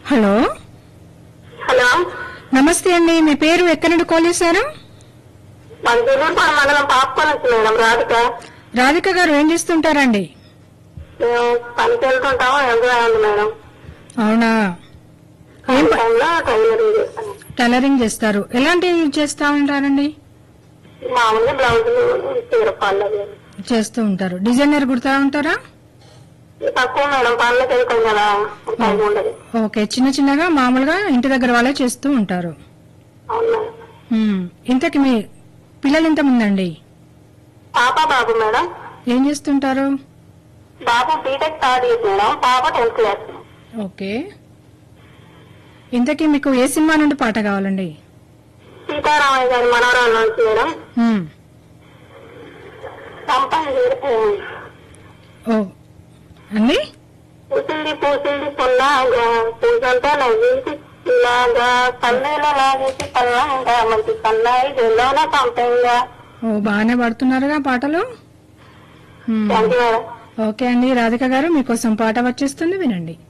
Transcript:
hello hello నమస్తే అండి మీ పేరు ఎక్కడి నుండి కాల్ చేశారు మన తిరుగుపాడు మండలం పాపకొని వచ్చి మేడం రాధిక రాధిక గారు ఏం చేస్తుంటారండి మేము పనికి వెళ్తుంటాము ఎంజాయ్ ఉంది మేడం అవునా ఏం ప- టైంలో టైలరింగ్ చేస్తాను టైలరింగ్ చేస్తారు ఎలాంటివి చేస్తా ఉంటారండి మామూలుగా బ్లౌజులు చీర పళ్ళవి చేస్తూ ఉంటారు డిజైనర్ కుడతా ఉంటారా తక్కువ మేడం పనులకు వెళ్తాం కదా టైం ఉండదు ఓకే చిన్న చిన్నగా మామూలుగా ఇంటి దగ్గర వాళ్ళే చేస్తూ ఉంటారు అవును మేడం ఉమ్, ఇంతకి మీ పిల్లలు ఎంతమందండి పాప బాబు మేడం ఏం చేస్తుంటారు బాబు బీటెక్ థర్డ్ ఇయర్ మేడం పాప టెన్త్ క్లాస్ ఓకే ఇంతకీ మీకు ఏ సినిమా నుండి పాట కావాలండి సీతారామయ్య గారి మనవరాలు నుంచి మేడం ఉమ్, సంపంగి ఓ అండి పూసింది పూసింది పుల్లాగా పూసంతా నవ్వింది ఇలాగా కన్నీళ్ళ లాగేసి పల్లంగా మంచి సన్నాయి జల్లోన పంపంగా ఓ బాగానే పడుతున్నారుగా పాటలు um, thank you madam okay అండి రాధిక గారు మీకోసం పాట వచ్చేస్తుంది వినండి